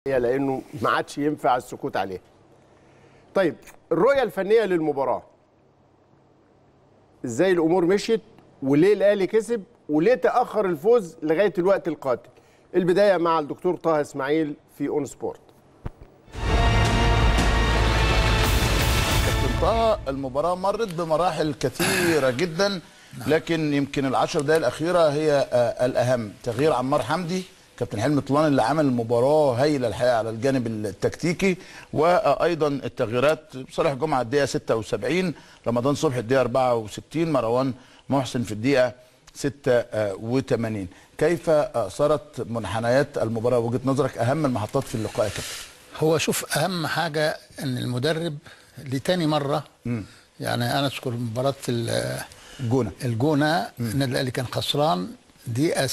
لانه ما عادش ينفع السكوت عليها. طيب الرؤيه الفنيه للمباراه ازاي الامور مشيت وليه الاهلي كسب وليه تاخر الفوز لغايه الوقت القاتل. البدايه مع الدكتور طه اسماعيل في اون سبورت. كابتن طه المباراة مرت بمراحل كثيرة جدا لكن يمكن العشر دقائق الأخيرة هي آه، الأهم تغيير عمار حمدي كابتن حلمي طولان اللي عمل مباراة هايلة الحقيقة على الجانب التكتيكي وأيضا التغييرات صالح جمعة الدقيقة 76 رمضان صبحي الدقيقة 64 مروان محسن في الدقيقة 86 كيف آه، صارت منحنيات المباراة وجهة نظرك أهم المحطات في اللقاء يا كابتن هو شوف اهم حاجه ان المدرب لتاني مره يعني انا اذكر مباراه ال- الجونة الجونه النادي الاهلي كان خسران دقيقه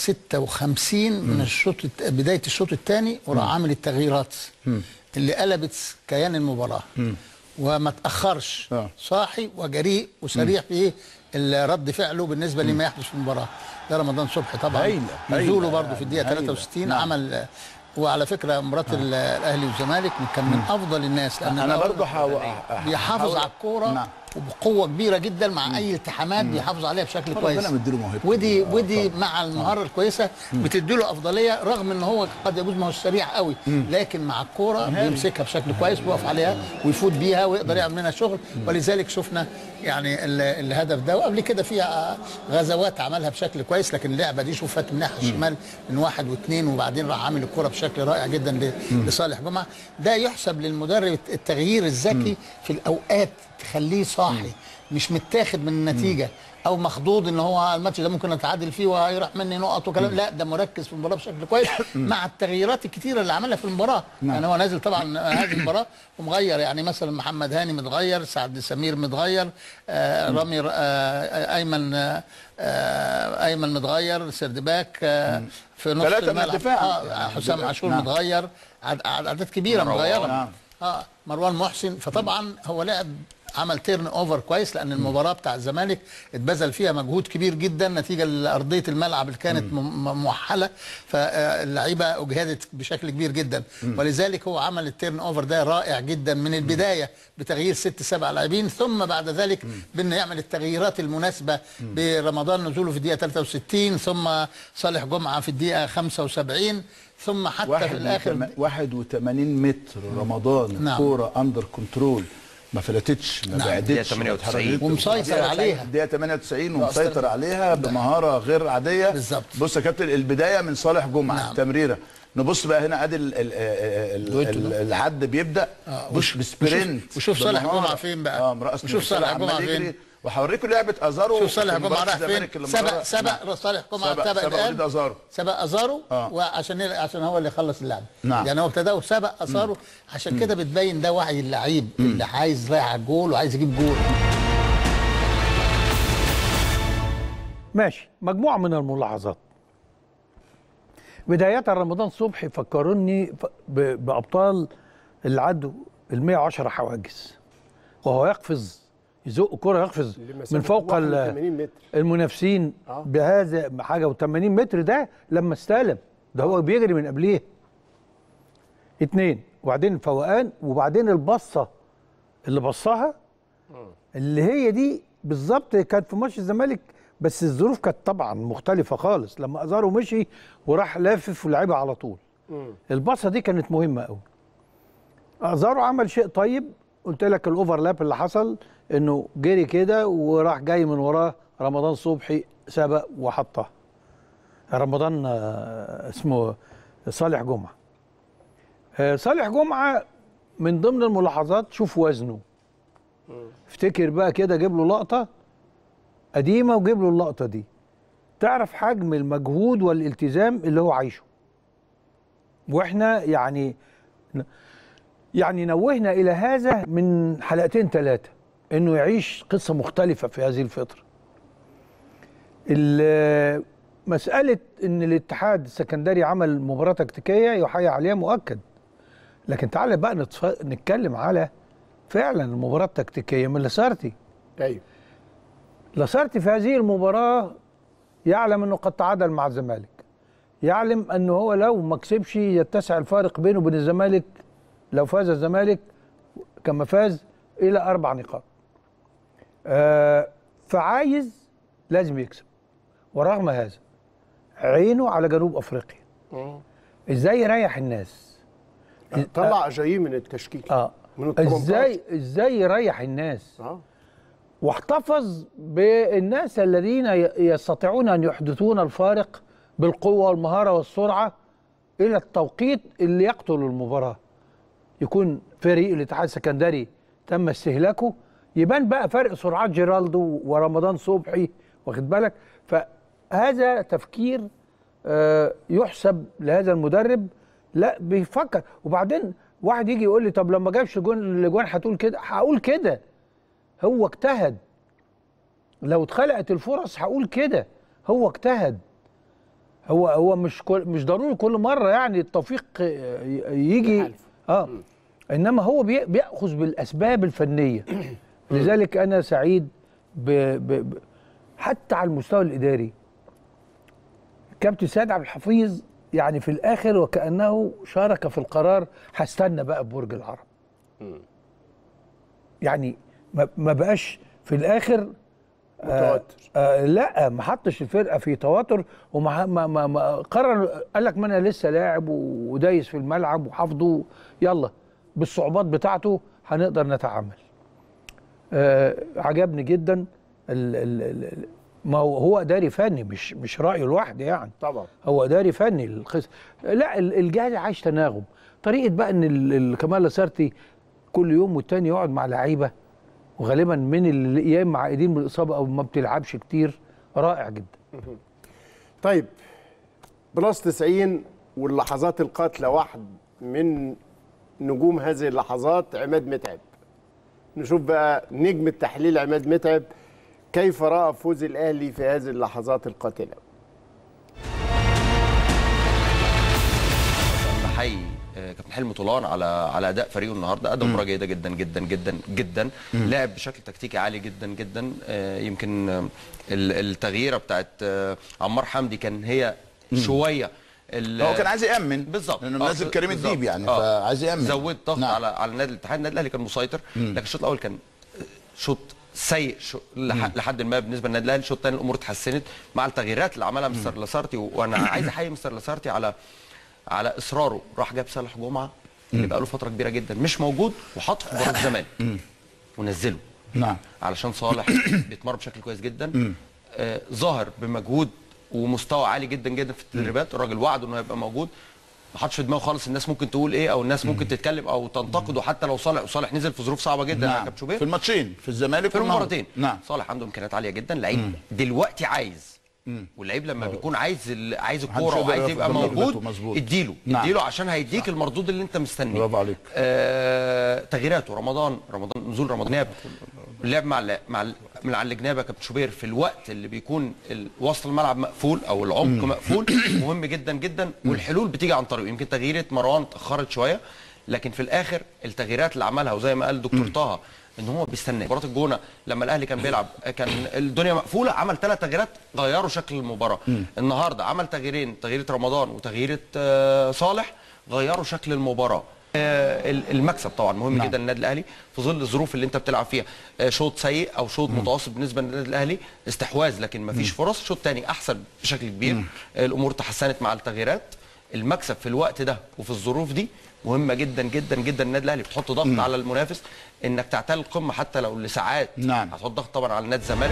56 من الشوط الت- بدايه الشوط الثاني وراح عامل التغييرات اللي قلبت كيان المباراه وما تاخرش آه. صاحي وجريء وسريع في ال- رد فعله بالنسبه لما يحدث في المباراه ده رمضان صبحي طبعا هايلة، نزوله هايلة، برضه في الدقيقه هايلة. 63 نعم. عمل وعلى فكره مباراه الاهلي والزمالك كان من افضل الناس لان أنا الأول برضو حاو... بيحافظ على الكوره نعم. وبقوه كبيره جدا مع اي التحامات بيحافظ عليها بشكل ربنا كويس مديله موهبته. ودي آه، ودي مع المهاره الكويسه بتديله افضليه رغم ان هو قد يجوز ما هو سريع قوي لكن مع الكوره بيمسكها بشكل كويس ويقف عليها ويفوت بيها ويقدر يعمل منها شغل ولذلك شفنا يعني ال- الهدف ده وقبل كده فيها غزوات عملها بشكل كويس لكن اللعبه دي شوف فات من الناحيه الشمال من واحد واثنين وبعدين راح عامل الكوره بشكل رائع جدا ل- لصالح جمعه ده يحسب للمدرب التغيير الذكي في الاوقات تخليه صاحي مش متاخد من النتيجه او مخضوض ان هو الماتش ده ممكن اتعادل فيه وهيروح مني نقط وكلام لا ده مركز في المباراه بشكل كويس مع التغييرات الكتيره اللي عملها في المباراه يعني هو نازل طبعا هذه المباراه ومغير يعني مثلا محمد هاني متغير سعد سمير متغير آه رامي آه ايمن آه آه ايمن متغير سردباك آه في نص ثلاثة من الملعب الدفاع. آه يعني حسام عاشور نعم. متغير عد- عد- اعداد كبيره متغيره نعم. اه مروان محسن فطبعا هو لعب عمل تيرن اوفر كويس لان المباراه بتاع الزمالك اتبذل فيها مجهود كبير جدا نتيجه لارضيه الملعب اللي كانت م- م- موحله فاللعيبه اجهدت بشكل كبير جدا ولذلك هو عمل التيرن اوفر ده رائع جدا من البدايه بتغيير ست سبع لاعبين ثم بعد ذلك بانه يعمل التغييرات المناسبه برمضان نزوله في الدقيقه 63 ثم صالح جمعه في الدقيقه 75 ثم حتى في واحد الاخر وتم- 81 متر رمضان نعم. كوره اندر كنترول ما فلتتش ما نعم. بعدتش دقيقة ما 98. اتحركتش. ومسيطر عليها. الدقيقه 98 ومسيطر عليها بمهاره غير عاديه بالظبط. بص يا كابتن البدايه من صالح جمعه نعم. التمريره نبص بقى هنا ادي ال- ال- ال- دويتو ال- ده. العد بيبدا آه، بص وش- بسبرنت وشوف صالح بمهارة. جمعة فين بقى. اه مرقص وشوف صالح عمال جمعة يجري. فين. وهوريكم لعبه ازارو شوف صالح في جمعه مباراة راح الزمالك فين اللي سبق مرة- سبق نعم. صالح جمعه سبق- سبق سبق الآن. وليد أزارو. سبق ازارو آه. وعشان عشان هو اللي يخلص اللعبه نعم. يعني هو ابتدى وسبق ازارو عشان كده بتبين ده وعي اللعيب اللي عايز رايح على الجول وعايز يجيب جول ماشي مجموعة من الملاحظات بداية رمضان صبحي فكرني ف- ب- بأبطال اللي عدوا ال 110 حواجز وهو يقفز يزق كرة يقفز لمسافة من فوق ال- 81 متر. المنافسين آه. بهذا حاجة و80 متر ده لما استلم ده هو بيجري من قبليه اتنين وبعدين الفوقان وبعدين البصة اللي بصها اللي هي دي بالظبط كانت في ماتش الزمالك بس الظروف كانت طبعا مختلفه خالص لما ازارو مشي وراح لافف ولعبها على طول الباصه دي كانت مهمه قوي ازارو عمل شيء طيب قلت لك الاوفرلاب اللي حصل انه جري كده وراح جاي من وراه رمضان صبحي سبق وحطها رمضان آه، اسمه صالح جمعه آه، صالح جمعه من ضمن الملاحظات شوف وزنه افتكر بقى كده جيب له لقطه قديمه وجيب له اللقطه دي تعرف حجم المجهود والالتزام اللي هو عايشه واحنا يعني يعني نوهنا الى هذا من حلقتين ثلاثه انه يعيش قصه مختلفه في هذه الفتره ال- مساله ان الاتحاد السكندري عمل مباراه تكتيكيه يحيى عليها مؤكد لكن تعالى بقى نتف... نتكلم على فعلا المباراه التكتيكيه من لاسارتي ايوه لاسارتي في هذه المباراه يعلم انه قد تعادل مع الزمالك يعلم انه هو لو ما كسبش يتسع الفارق بينه وبين الزمالك لو فاز الزمالك كما فاز الى اربع نقاط آه فعايز لازم يكسب ورغم هذا عينه على جنوب افريقيا ازاي يريح الناس طلع اجاييه من التشكيل اه من الترومبات. ازاي ازاي يريح الناس اه واحتفظ بالناس الذين ي- يستطيعون ان يحدثون الفارق بالقوه والمهاره والسرعه الى التوقيت اللي يقتل المباراه يكون فريق الاتحاد السكندري تم استهلاكه يبان بقى فرق سرعات جيرالدو ورمضان صبحي واخد بالك فهذا تفكير آه، يحسب لهذا المدرب لا بيفكر وبعدين واحد يجي يقول لي طب لما جابش جون الاجوان هتقول كده هقول كده هو اجتهد لو اتخلقت الفرص هقول كده هو اجتهد هو هو مش كل مش ضروري كل مره يعني التوفيق آه، ي- يجي يحالف. اه انما هو بي- بياخذ بالاسباب الفنيه لذلك انا سعيد ب ب ب حتى على المستوى الاداري كابتن سيد عبد الحفيظ يعني في الاخر وكانه شارك في القرار هستنى بقى ببرج العرب يعني ما ما بقاش في الاخر متوتر آه لا ما حطش الفرقه في توتر وما ما ما ما قرر قال لك ما انا لسه لاعب و- ودايس في الملعب وحافظه يلا بالصعوبات بتاعته هنقدر نتعامل. آه عجبني جدا ال ال ال ما هو هو اداري فني مش مش رايه لوحده يعني طبعا هو اداري فني القسم لا ال- الجهاز عايش تناغم طريقه بقى ان ال- ال- كمال لاسارتي كل يوم والتاني يقعد مع لعيبه وغالبا من اللي يا اما عائدين من الاصابه او ما بتلعبش كتير رائع جدا طيب بلس 90 واللحظات القاتلة واحد من نجوم هذه اللحظات عماد متعب نشوف بقى نجم التحليل عماد متعب كيف رأى فوز الأهلي في هذه اللحظات القاتلة بحيي آه، كابتن حلمي طولان على على اداء فريقه النهارده ادى مباراه جيده جدا جدا جدا جدا لعب بشكل تكتيكي عالي جدا جدا آه، يمكن آه، ال- التغييره بتاعت آه، عمار حمدي كان هي شويه ال- هو كان عايز يامن بالظبط لانه آه، منزل كريم بالظبط. الديب يعني آه. فعايز يامن زود ضغط نعم. على على نادي الاتحاد النادي الاهلي كان مسيطر لكن الشوط الاول كان شوط سيء شو لح- لحد ما بالنسبه للنادي الاهلي الشوط الثاني الامور اتحسنت مع التغييرات اللي عملها مستر لاسارتي وانا عايز احيي مستر لاسارتي على على اصراره راح جاب صالح جمعه اللي بقى له فتره كبيره جدا مش موجود وحطه في مباراه الزمالك ونزله نعم علشان صالح بيتمرن بشكل كويس جدا آه ظاهر بمجهود ومستوى عالي جدا جدا في التدريبات الراجل وعده انه هيبقى موجود ما حطش في دماغه خالص الناس ممكن تقول ايه او الناس ممكن تتكلم او تنتقده حتى لو صالح وصالح نزل في ظروف صعبه جدا يا نعم كابتن شوبير في الماتشين في الزمالك في والنهاردة. المباراتين نعم صالح عنده امكانيات عاليه جدا لعيب دلوقتي عايز واللعيب لما بيكون عايز ال- عايز الكوره يقدر وعايز ياخد يبقى برضه موجود ركبته، مظبوط. اديله نعم. اديله عشان هيديك المردود اللي انت مستنيه برافو عليك. آه تغييراته رمضان رمضان نزول رمضان ناب لعب مع ال- مع ال- من على الجناب يا كابتن شوبير في الوقت اللي بيكون ال- وسط الملعب مقفول او العمق مقفول مهم جدا جدا والحلول بتيجي عن طريقه يمكن تغييره مروان اتاخرت شويه لكن في الاخر التغييرات اللي عملها وزي ما قال الدكتور طه ان هو بيستنى مباراه الجونه لما الاهلي كان بيلعب كان الدنيا مقفوله عمل ثلاث تغييرات غيروا شكل المباراه النهارده عمل تغييرين تغييره رمضان وتغييره آه، صالح غيروا شكل المباراه آه، ال- المكسب طبعا مهم نعم. جدا للنادي الاهلي في ظل الظروف اللي انت بتلعب فيها آه، شوط سيء او شوط متوسط بالنسبه للنادي الاهلي استحواذ لكن ما فيش فرص شوط تاني احسن بشكل كبير آه، الامور تحسنت مع التغييرات المكسب في الوقت ده وفي الظروف دي مهمه جدا جدا جدا النادي الاهلي بتحط ضغط على المنافس انك تعتل القمه حتى لو لساعات نعم. هتحط ضغط طبعا على نادي الزمالك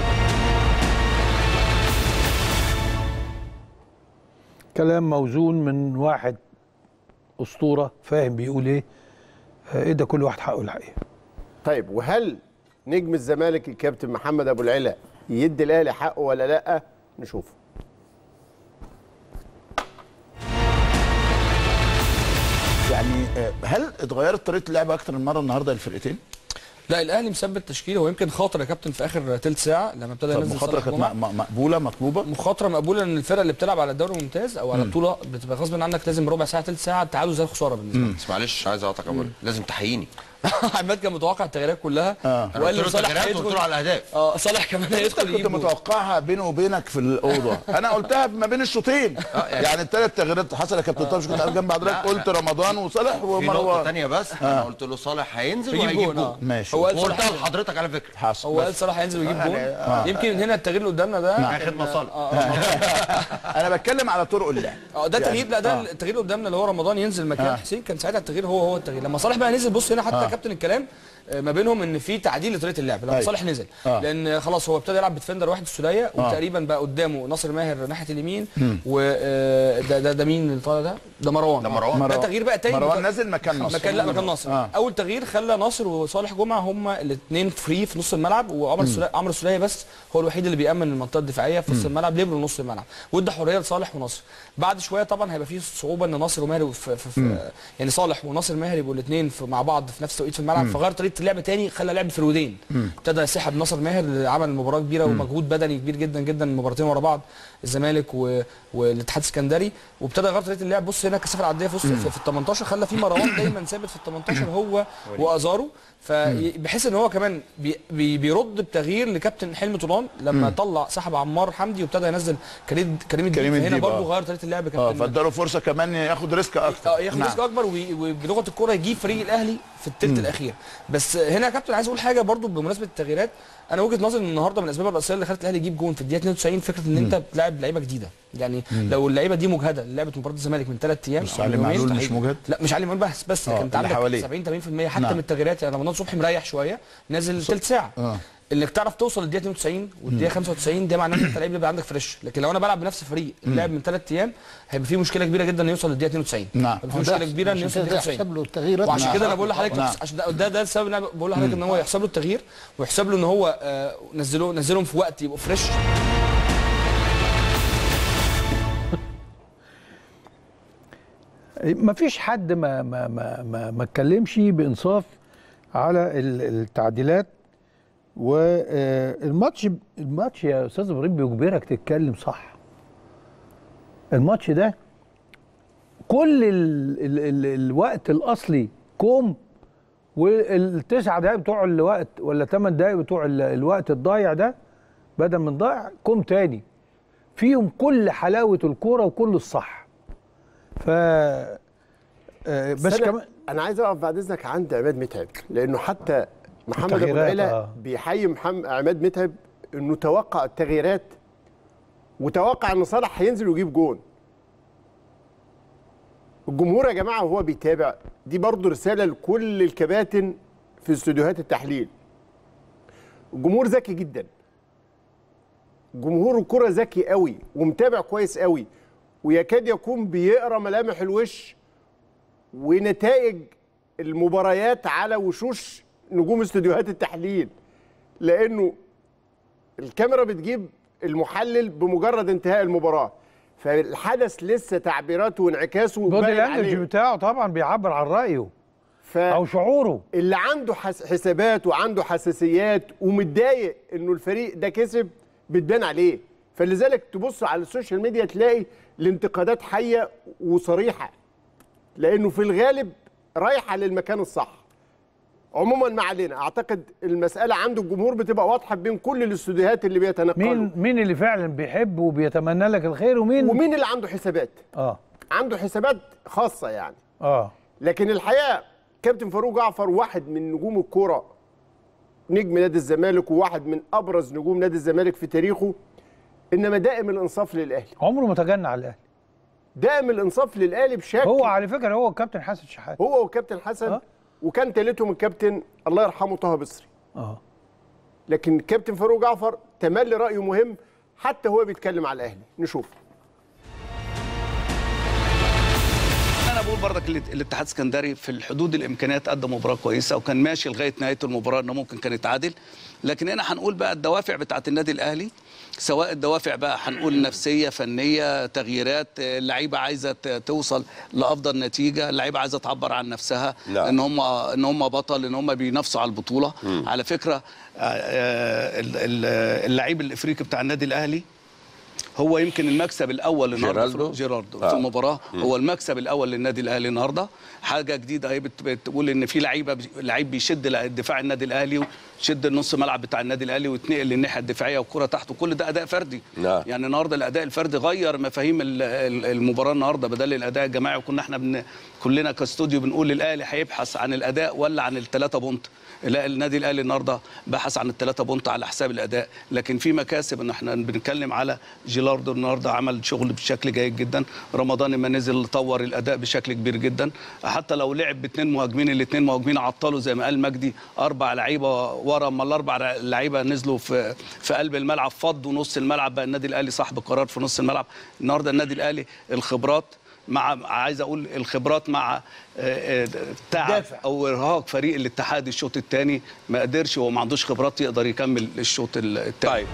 كلام موزون من واحد اسطوره فاهم بيقول ايه آه، ادى كل واحد حقه الحقيقه طيب وهل نجم الزمالك الكابتن محمد أبو العلا يدي الأهلي حقه ولا لأ نشوف يعني آه، هل اتغيرت طريقه اللعب اكتر من مره النهارده للفرقتين؟ لا الاهلي مثبت تشكيله هو يمكن خاطر يا كابتن في اخر ثلث ساعه لما ابتدى طب ينزل مخاطره صالح كانت جمعة. م- م- مقبوله مطلوبه مخاطره مقبوله ان الفرقه اللي بتلعب على الدوري الممتاز او على بطوله بتبقى غصب عنك لازم ربع ساعه ثلث ساعه التعادل زي الخساره بالنسبه لك بس معلش عايز اقطعك أقول لازم تحييني عماد كان متوقع التغييرات كلها آه. وقال لي قلت له صالح التغييرات وقلت له على الاهداف اه صالح كمان هيدخل كنت يجيب جول. متوقعها بيني وبينك في الاوضه انا قلتها ما بين الشوطين يعني الثلاث تغييرات حصل يا كابتن طارق مش كنت قاعد جنب حضرتك قلت رمضان وصالح في نقطه ومروان ثانيه بس انا قلت له صالح هينزل هيجيب وهيجيب جول، آه. جول ماشي هو قال وقلتها صالح لحضرتك على فكره حصل هو قال صلاح هينزل ويجيب جول يمكن هنا التغيير اللي قدامنا ده معاه خدمه كان- صالح آه، آه. انا بتكلم على طرق اللعب اه ده يعني- تغيير لا ده آه. التغيير اللي قدامنا اللي هو رمضان ينزل مكان آه. حسين كان ساعتها التغيير هو هو التغيير لما صالح بقى نزل بص هنا حتى كابتن الكلام آه، ما بينهم ان في تعديل لطريقه اللعب لما أيوة. صالح نزل آه. لان خلاص هو ابتدى يلعب بديفندر واحد السوليه وتقريبا بقى قدامه ناصر ماهر ناحيه اليمين وده ده, ده مين اللي طالع ده؟ ده مروان ده مروان. ده مروان. تغيير بقى تاني مروان مك- نازل مكان ناصر. مكان لا مكان ناصر آه. اول تغيير خلى ناصر وصالح جمعه هما الاثنين فري في نص الملعب وعمر السوليه عمرو السوليه بس هو الوحيد اللي بيامن المنطقه الدفاعيه في نص الملعب ليبرو نص الملعب وادى حريه لصالح وناصر بعد شويه طبعا هيبقى في صعوبه ان ناصر وماهر في, في, في يعني صالح وناصر ماهر يبقوا الاثنين مع بعض في نفس التوقيت في الملعب فغير طريقه اللعب تاني خلى لعب فرودين ابتدى يسحب ناصر ماهر اللي عمل مباراه كبيره ومجهود بدني كبير جدا جدا مباراتين ورا بعض الزمالك و... والاتحاد السكندري وابتدى يغير طريقه اللعب بص هنا كثافه العديه في وسط في, في ال 18 خلى في مروان دايما ثابت في ال 18 هو وازارو فبحس ان هو كمان بي بي بيرد بتغيير لكابتن حلمي طولان لما طلع سحب عمار حمدي وابتدى ينزل كريم كريم الدين كريم هنا الديب، برضه آه. غير طريقه اللعب اه كابتن فاداله فرصه كمان ياخد ريسك اكتر اه ياخد ريسك اكبر وي- وبلغه الكوره يجيب فريق الاهلي في الثلث الاخير بس هنا يا كابتن عايز اقول حاجه برضو بمناسبه التغييرات انا وجهه نظري ان النهارده من الاسباب الرئيسيه اللي خلت الاهلي يجيب جون في الدقيقه 92 فكره ان انت بتلاعب لعيبه جديده يعني لو اللعيبه دي مجهده لعبه مباراه الزمالك من ثلاث ايام بس أو علي من يومين معلول مش تحديداً. مجهد؟ لا مش علي معلول بس بس آه، لكن انت اللي عندك حواليه. 70 80% حتى نعم. من التغييرات يعني رمضان صبحي مريح شويه نازل ثلث ساعه آه. انك تعرف توصل للدقيقه 92 والدقيقه 95 ده معناه ان انت لعيب يبقى عندك فريش لكن لو انا بلعب بنفس الفريق لعب من ثلاث ايام هيبقى في مشكله كبيره جدا انه يوصل للدقيقه 92 نعم. هيبقى في مشكله كبيره انه يوصل للدقيقه 92 يحسب له التغييرات وعشان مع- كده انا بقول لحضرتك نعم. عشان ده ده, ده السبب اللي انا بقول لحضرتك ان هو يحسب له التغيير ويحسب له ان هو آه، نزله نزلهم في وقت يبقوا فريش ما فيش حد ما ما ما ما, ما اتكلمش بانصاف على ال- التعديلات والماتش الماتش يا استاذ ابراهيم بيجبرك تتكلم صح الماتش ده كل ال ال ال الوقت الاصلي كوم والتسع دقايق بتوع الوقت ولا ثمان دقايق بتوع ال- الوقت الضايع ده بدل من ضايع كوم تاني فيهم كل حلاوه الكوره وكل الصح ف آه، بس أنا كمان انا عايز اقف بعد اذنك عند عماد متعب لانه حتى محمد ابو التغييرات، العلا آه. بيحيي محمد عماد متعب انه توقع التغييرات وتوقع ان صالح هينزل ويجيب جون الجمهور يا جماعه وهو بيتابع دي برضه رساله لكل الكباتن في استوديوهات التحليل الجمهور ذكي جدا جمهور الكرة ذكي قوي ومتابع كويس قوي ويكاد يكون بيقرا ملامح الوش ونتائج المباريات على وشوش نجوم استوديوهات التحليل لانه الكاميرا بتجيب المحلل بمجرد انتهاء المباراه فالحدث لسه تعبيراته وانعكاسه البودي باين لانجوج عليه بتاعه طبعا بيعبر عن رايه ف... او شعوره اللي عنده حس... حسابات وعنده حساسيات ومتضايق انه الفريق ده كسب بتبان عليه فلذلك تبص على السوشيال ميديا تلاقي الانتقادات حيه وصريحه لانه في الغالب رايحه للمكان الصح عموما ما علينا اعتقد المساله عند الجمهور بتبقى واضحه بين كل الاستوديوهات اللي بيتنقلوا مين مين اللي فعلا بيحب وبيتمنى لك الخير ومين ومين اللي عنده حسابات اه عنده حسابات خاصه يعني اه لكن الحقيقه كابتن فاروق جعفر واحد من نجوم الكوره نجم نادي الزمالك وواحد من ابرز نجوم نادي الزمالك في تاريخه انما دائم الانصاف للاهلي عمره ما تجنى على الاهلي دائم الانصاف للاهلي بشكل هو على فكره هو الكابتن حسن شحاته هو والكابتن حسن آه. وكان ثالثهم الكابتن الله يرحمه طه بصري اه لكن كابتن فاروق جعفر تملي رايه مهم حتى هو بيتكلم على الاهلي نشوف انا بقول برضك ال- الاتحاد السكندري في الحدود الامكانيات قدم مباراه كويسه وكان ماشي لغايه نهايه المباراه انه ممكن كان يتعادل لكن هنا هنقول بقى الدوافع بتاعت النادي الاهلي سواء الدوافع بقى هنقول نفسيه فنيه تغييرات آه، اللعيبه عايزه ت- توصل لافضل نتيجه اللعيبه عايزه تعبر عن نفسها نعم. ان هم ان هم بطل ان هم بينافسوا على البطوله على فكره آه، آه، ال- ال- اللعيب الافريقي بتاع النادي الاهلي هو يمكن المكسب الاول النهارده جيرالدو؟ في جيراردو آه. في المباراه هو المكسب الاول للنادي الاهلي النهارده حاجه جديده اهي بت- بتقول ان في لعيبه لعيب بيشد دفاع النادي الاهلي وشد النص ملعب بتاع النادي الاهلي ويتنقل للناحيه الدفاعيه والكره تحت وكل ده اداء فردي نعم. يعني النهارده الاداء الفردي غير مفاهيم ال- ال- المباراه النهارده بدل الاداء الجماعي وكنا احنا بن كلنا كاستوديو بنقول الاهلي هيبحث عن الاداء ولا عن الثلاثه بونت لا النادي الاهلي النهارده بحث عن الثلاثه بونت على حساب الاداء لكن في مكاسب ان احنا بنتكلم على جيلاردو النهارده عمل شغل بشكل جيد جدا رمضان لما نزل طور الاداء بشكل كبير جدا حتى لو لعب باثنين مهاجمين الاثنين مهاجمين عطلوا زي ما قال مجدي اربع لعيبه ورا اما الاربع لعيبه نزلوا في في قلب الملعب فضوا نص الملعب بقى النادي الاهلي صاحب القرار في نص الملعب النهارده النادي الاهلي الخبرات مع عايز اقول الخبرات مع آه، آه، تعب دافع. او ارهاق فريق الاتحاد الشوط الثاني ما قدرش هو ما عندوش خبرات يقدر يكمل الشوط الثاني طيب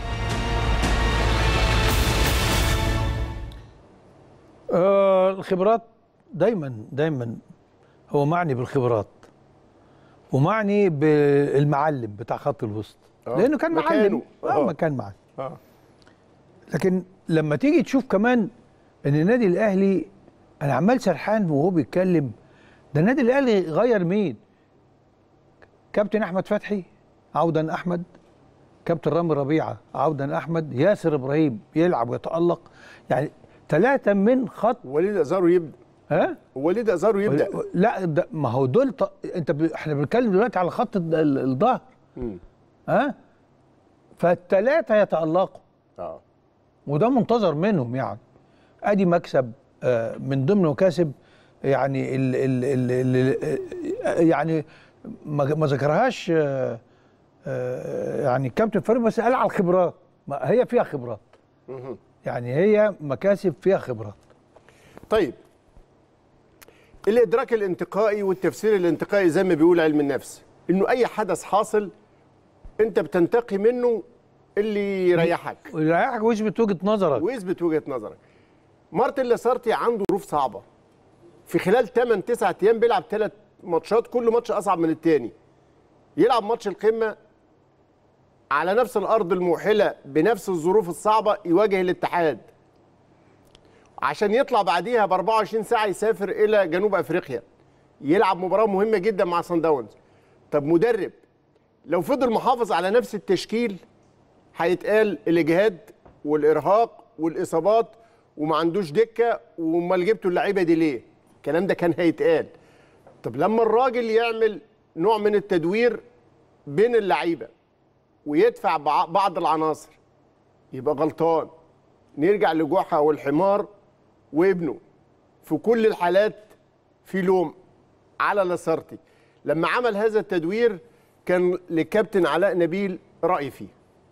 آه الخبرات دايما دايما هو معني بالخبرات ومعني بالمعلم بتاع خط الوسط آه. لانه كان مكانه. معلم اه آه. مكان معلم آه. لكن لما تيجي تشوف كمان ان النادي الاهلي انا عمال سرحان وهو بيتكلم ده النادي الاهلي غير مين كابتن احمد فتحي عودا احمد كابتن رامي ربيعه عودا احمد ياسر ابراهيم يلعب ويتالق يعني ثلاثه من خط وليد ازارو يبدا ها وليد ازارو يبدا لا ده ما هو دول ط... انت ب... احنا بنتكلم دلوقتي على خط ال- ال- الظهر مم. ها فالثلاثه يتالقوا اه وده منتظر منهم يعني ادي مكسب آه، من ضمن مكاسب يعني ال ال ال ال آه، يعني ما ما ذكرهاش آه، آه، يعني كابتن فريق بس قال على الخبرات ما هي فيها خبرات يعني هي مكاسب فيها خبرات طيب الادراك الانتقائي والتفسير الانتقائي زي ما بيقول علم النفس انه اي حدث حاصل انت بتنتقي منه اللي يريحك ويريحك ويثبت وجهه نظرك ويثبت وجهه نظرك مارتن لاسارتي عنده ظروف صعبه في خلال 8 9 ايام بيلعب ثلاث ماتشات كل ماتش اصعب من الثاني يلعب ماتش القمه على نفس الارض الموحله بنفس الظروف الصعبه يواجه الاتحاد عشان يطلع بعديها ب 24 ساعه يسافر الى جنوب افريقيا يلعب مباراه مهمه جدا مع سان داونز طب مدرب لو فضل محافظ على نفس التشكيل هيتقال الاجهاد والارهاق والاصابات وما عندوش دكه وامال جبتوا اللعيبه دي ليه؟ الكلام ده كان هيتقال. طب لما الراجل يعمل نوع من التدوير بين اللعيبه ويدفع بع- بعض العناصر يبقى غلطان. نرجع لجحا والحمار وابنه. في كل الحالات في لوم على لاسارتي. لما عمل هذا التدوير كان للكابتن علاء نبيل راي فيه.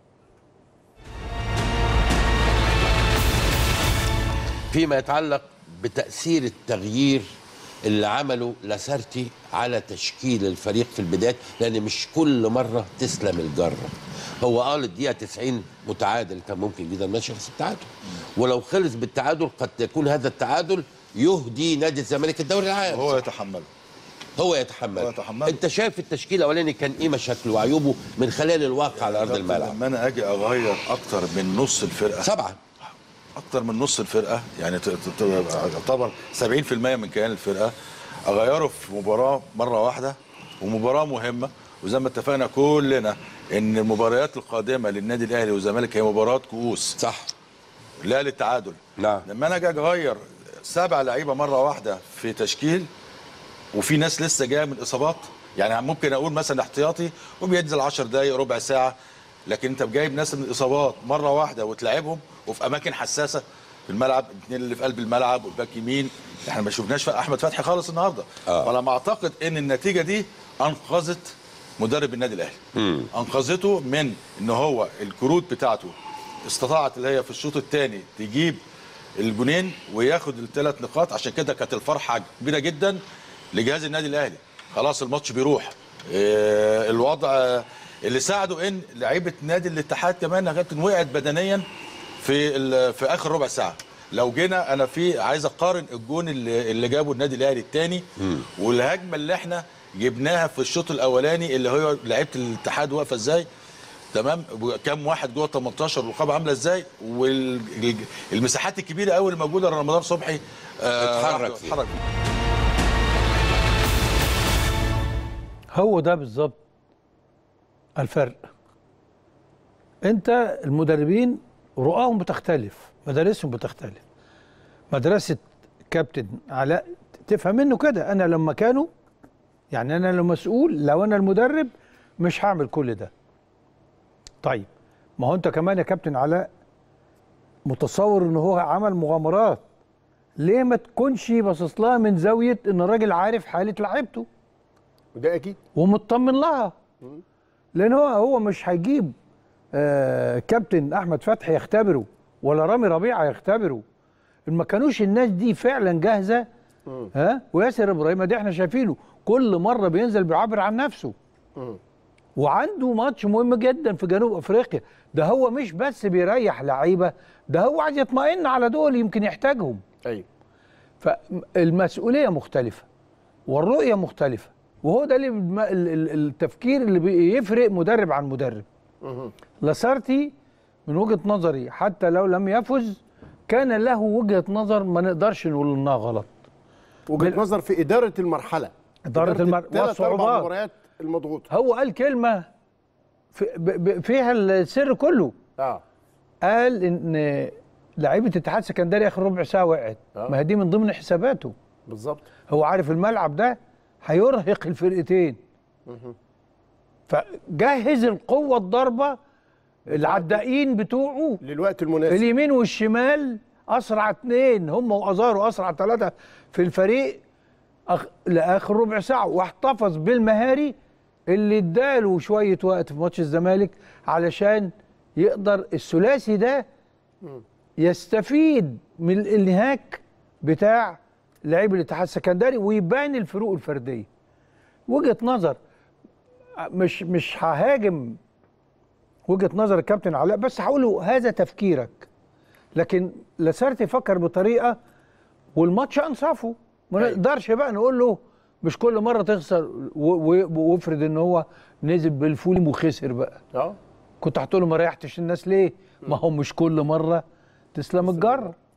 فيما يتعلق بتأثير التغيير اللي عمله لاسارتي على تشكيل الفريق في البداية لأن مش كل مرة تسلم الجرة هو قال الدقيقة 90 متعادل كان ممكن جدا ماشي بس التعادل ولو خلص بالتعادل قد يكون هذا التعادل يهدي نادي الزمالك الدوري العام هو يتحمله هو يتحمل هو يتحمله. انت شايف التشكيل الاولاني كان ايه مشاكله وعيوبه من خلال الواقع على ارض الملعب لما انا اجي اغير اكتر من نص الفرقه سبعه اكتر من نص الفرقه يعني ت- ت- ت- يعتبر 70% من كيان الفرقه اغيره في مباراه مره واحده ومباراه مهمه وزي ما اتفقنا كلنا ان المباريات القادمه للنادي الاهلي والزمالك هي مباراه كؤوس صح لا للتعادل نعم. لما انا اجي اغير سبع لعيبه مره واحده في تشكيل وفي ناس لسه جايه من اصابات يعني ممكن اقول مثلا احتياطي وبينزل 10 دقائق ربع ساعه لكن انت جايب ناس من الاصابات مره واحده وتلعبهم وفي اماكن حساسه في الملعب الاثنين اللي في قلب الملعب والباك يمين احنا ما شفناش احمد فتحي خالص النهارده آه. فانا ما اعتقد ان النتيجه دي انقذت مدرب النادي الاهلي انقذته من ان هو الكروت بتاعته استطاعت اللي هي في الشوط الثاني تجيب الجونين وياخد الثلاث نقاط عشان كده كانت الفرحه كبيره جدا لجهاز النادي الاهلي خلاص الماتش بيروح آه، الوضع آه، اللي ساعده ان لعيبه نادي الاتحاد كمان يا كابتن وقعت بدنيا في ال- في اخر ربع ساعه لو جينا انا في عايز اقارن الجون اللي, اللي جابه النادي الاهلي الثاني والهجمه اللي احنا جبناها في الشوط الاولاني اللي هو لعيبه الاتحاد واقفه ازاي تمام كام واحد جوه 18 الرقابه عامله ازاي والمساحات الكبيره قوي اللي موجوده رمضان صبحي آه، اتحرك راح- فيها. اتحرك هو ده بالظبط الفرق انت المدربين رؤاهم بتختلف مدارسهم بتختلف مدرسه كابتن علاء تفهم منه كده انا لما كانوا يعني انا لو مسؤول لو انا المدرب مش هعمل كل ده طيب ما هو انت كمان يا كابتن علاء متصور ان هو عمل مغامرات ليه ما تكونش باصص لها من زاويه ان الراجل عارف حاله لعيبته وده اكيد ومطمن لها لان هو هو مش هيجيب آه كابتن احمد فتحي يختبره ولا رامي ربيعه يختبره ما كانوش الناس دي فعلا جاهزه ها وياسر ابراهيم دي احنا شايفينه كل مره بينزل بيعبر عن نفسه وعنده ماتش مهم جدا في جنوب افريقيا ده هو مش بس بيريح لعيبه ده هو عايز يطمئن على دول يمكن يحتاجهم ايوه فالمسؤوليه مختلفه والرؤيه مختلفه وهو ده اللي بم- ال- ال- التفكير اللي بيفرق مدرب عن مدرب لاسارتي من وجهه نظري حتى لو لم يفز كان له وجهه نظر ما نقدرش نقول انها غلط وجهه نظر في اداره المرحله إدارة المر- الثلاث اربع والصعوبات. مباريات المضغوطه هو قال كلمه في ب- ب- فيها السر كله اه قال ان لعيبه اتحاد سكندري اخر ربع ساعه وقعت آه. ما هي دي من ضمن حساباته بالظبط هو عارف الملعب ده هيرهق الفرقتين فجهز القوه الضربه العدائين بتوعه للوقت المناسب اليمين والشمال اسرع اتنين هم وازارو اسرع ثلاثه في الفريق أخ... لاخر ربع ساعه واحتفظ بالمهاري اللي اداله شويه وقت في ماتش الزمالك علشان يقدر الثلاثي ده يستفيد من الانهاك بتاع لعيب الاتحاد السكندري ويبان الفروق الفرديه وجهه نظر مش مش ههاجم وجهه نظر الكابتن علاء بس هقول له هذا تفكيرك لكن لاسارتي فكر بطريقه والماتش انصفه ما نقدرش بقى نقول له مش كل مره تخسر و- و- وافرض ان هو نزل بالفول وخسر بقى اه كنت هتقول له ما ريحتش الناس ليه ما هو مش كل مره تسلم الجره